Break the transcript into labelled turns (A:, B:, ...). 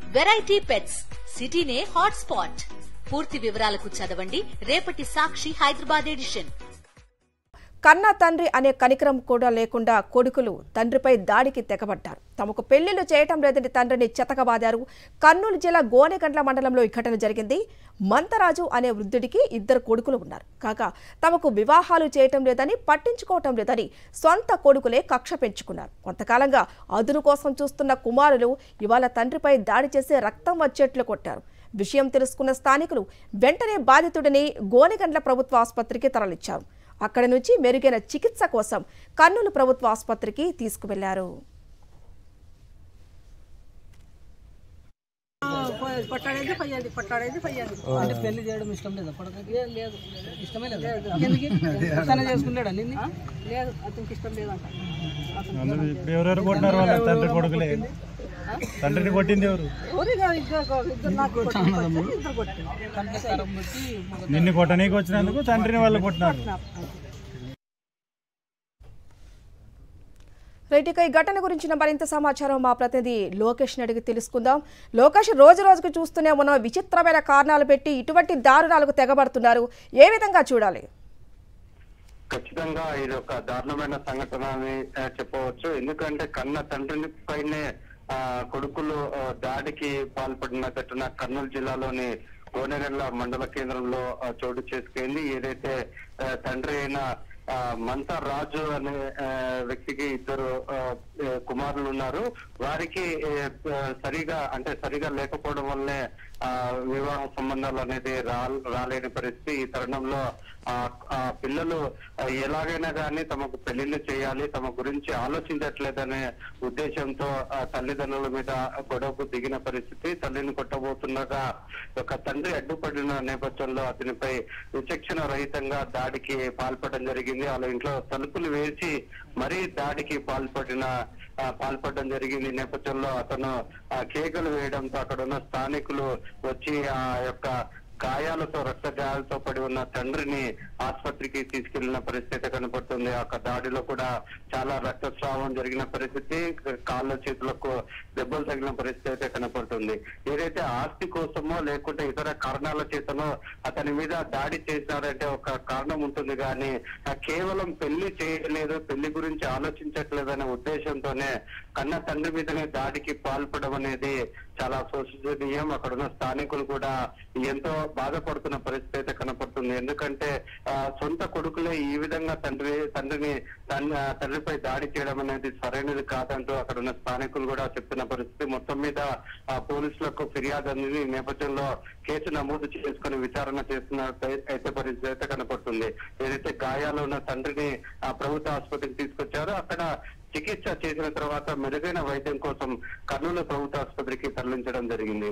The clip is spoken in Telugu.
A: వెరైటీ పెట్స్ సిటీనే హాట్ స్పాట్ పూర్తి వివరాలకు చదవండి రేపటి సాక్షి హైదరాబాద్ ఎడిషన్
B: కన్న తండ్రి అనే కనికరం కూడా లేకుండా కొడుకులు తండ్రిపై దాడికి తెగబడ్డారు తమకు పెళ్లిళ్లు చేయటం లేదని తండ్రిని చెతకబాదారు కర్నూలు జిల్లా గోనెగండ్ల మండలంలో ఈ ఘటన జరిగింది మంతరాజు అనే వృద్ధుడికి ఇద్దరు కొడుకులు ఉన్నారు కాగా తమకు వివాహాలు చేయటం లేదని పట్టించుకోవటం లేదని సొంత కొడుకులే కక్ష పెంచుకున్నారు కొంతకాలంగా అదును కోసం చూస్తున్న కుమారులు ఇవాళ తండ్రిపై దాడి చేసి రక్తం వచ్చేట్లు కొట్టారు విషయం తెలుసుకున్న స్థానికులు వెంటనే బాధితుడిని గోనెగండ్ల ప్రభుత్వ ఆసుపత్రికి తరలించారు అక్కడి నుంచి మెరుగైన చికిత్స కోసం కర్నూలు ప్రభుత్వ ఆసుపత్రికి తీసుకువెళ్లారు
C: పట్టాడేది పయ్యేది పట్టాడేది పయ్యేది
D: అంటే పెళ్లి చేయడం ఇష్టం లేదా కొడుకు
C: ఏం లేదు
D: ఇష్టమే లేదు
C: ఎందుకు
D: తనే చేసుకున్నాడా నిన్ను
C: ఆ? లేదు అతనికి ఇష్టం లేదంట అతను
E: అందరూ ఇప్పుడు ఎవరెవరు కొట్టినారు వాళ్ళ తండ్రి కొడుకులే తండ్రిని కొట్టింది ఎవరు
C: ఊరిగా ఇద్దరు ఇద్దరు నాకు కొట్టారు ఇద్దరు కొట్టారు
D: కంటకారం బట్టి
E: నిన్ను కొట్టనీకి వచ్చినందుకు తండ్రిని వాళ్ళు కొట్టినారు
B: రైట్ ఇక ఈ ఘటన గురించిన మరింత సమాచారం మా ప్రతినిధి లోకేష్ అడిగి తెలుసుకుందాం లోకేష్ రోజు రోజుకు చూస్తూనే ఉన్న విచిత్రమైన కారణాలు పెట్టి ఇటువంటి దారుణాలకు తెగబడుతున్నారు ఏ విధంగా చూడాలి
F: ఖచ్చితంగా ఇది ఒక దారుణమైన సంఘటన అని ఆ, చెప్పవచ్చు ఎందుకంటే కన్న తండ్రిని పైనే ఆ, కొడుకులు ఆ, దాడికి పాల్పడిన ఘటన కర్నూలు జిల్లాలోని గోనెగండ్ల మండల కేంద్రంలో ఆ, చోటు చేసుకుంది ఏదైతే ఆ, తండ్రి అయిన ఆ, మంతా రాజు అనే ఆ, వ్యక్తికి ఇద్దరు ఆ, ఆ, కుమారులు ఉన్నారు వారికి ఏ, ఆ, సరిగా అంటే సరిగా లేకపోవడం వల్లే ఆ వివాహ సంబంధాలు అనేది రా రాలేని పరిస్థితి ఈ తరుణంలో ఆ ఆ పిల్లలు ఆ, ఎలాగైనా కానీ తమకు పెళ్లిళ్ళు చేయాలి తమ గురించి ఆలోచించట్లేదనే ఉద్దేశంతో ఆ తల్లిదండ్రుల మీద గొడవకు దిగిన పరిస్థితి తల్లిని కొట్టబోతుండగా ఒక తండ్రి అడ్డుపడిన నేపథ్యంలో అతనిపై విచక్షణ రహితంగా దాడికి పాల్పడడం జరిగింది వాళ్ళ ఇంట్లో తలుపులు వేసి మరీ దాడికి పాల్పడిన ఆ, పాల్పడడం జరిగింది ఈ నేపథ్యంలో అతను ఆ కేకలు వేయడంతో అక్కడ ఉన్న స్థానికులు వచ్చి ఆ యొక్క గాయాలతో రక్త గాయాలతో పడి ఉన్న తండ్రిని ఆసుపత్రికి తీసుకెళ్లిన పరిస్థితి కనపడుతుంది ఆ యొక్క దాడిలో కూడా చాలా రక్తస్రావం జరిగిన పరిస్థితి కాళ్ళ చేతులకు దెబ్బలు తగిలిన పరిస్థితి అయితే కనపడుతుంది ఏదైతే ఆస్తి కోసమో లేకుంటే ఇతర కారణాల చేతనో అతని మీద దాడి చేసినారంటే ఒక కారణం ఉంటుంది కానీ ఆ కేవలం పెళ్లి చేయలేదు పెళ్లి గురించి ఆలోచించట్లేదనే ఉద్దేశంతోనే కన్న తండ్రి మీదనే దాడికి పాల్పడడం అనేది చాలా శోషనీయం అక్కడ ఉన్న స్థానికులు కూడా ఎంతో బాధపడుతున్న పరిస్థితి అయితే కనపడుతుంది ఎందుకంటే ఆ, సొంత కొడుకులే ఈ విధంగా తండ్రి తండ్రిని తన్- ఆ, తండ్రిపై దాడి చేయడం అనేది సరైనది కాదంటూ అక్కడ ఉన్న స్థానికులు కూడా చెప్తున్న పరిస్థితి మొత్తం మీద ఆ, పోలీసులకు ఫిర్యాదు అందింది ఈ నేపథ్యంలో కేసు నమోదు చేసుకుని విచారణ చేస్తున్న అయితే పరిస్థితి అయితే కనపడుతుంది ఏదైతే గాయాలు ఉన్న తండ్రిని ఆ, ప్రభుత్వ ఆసుపత్రికి తీసుకొచ్చారో అక్కడ చికిత్స చేసిన తర్వాత మెరుగైన వైద్యం కోసం కర్నూలు ప్రభుత్వ ఆసుపత్రికి తరలించడం జరిగింది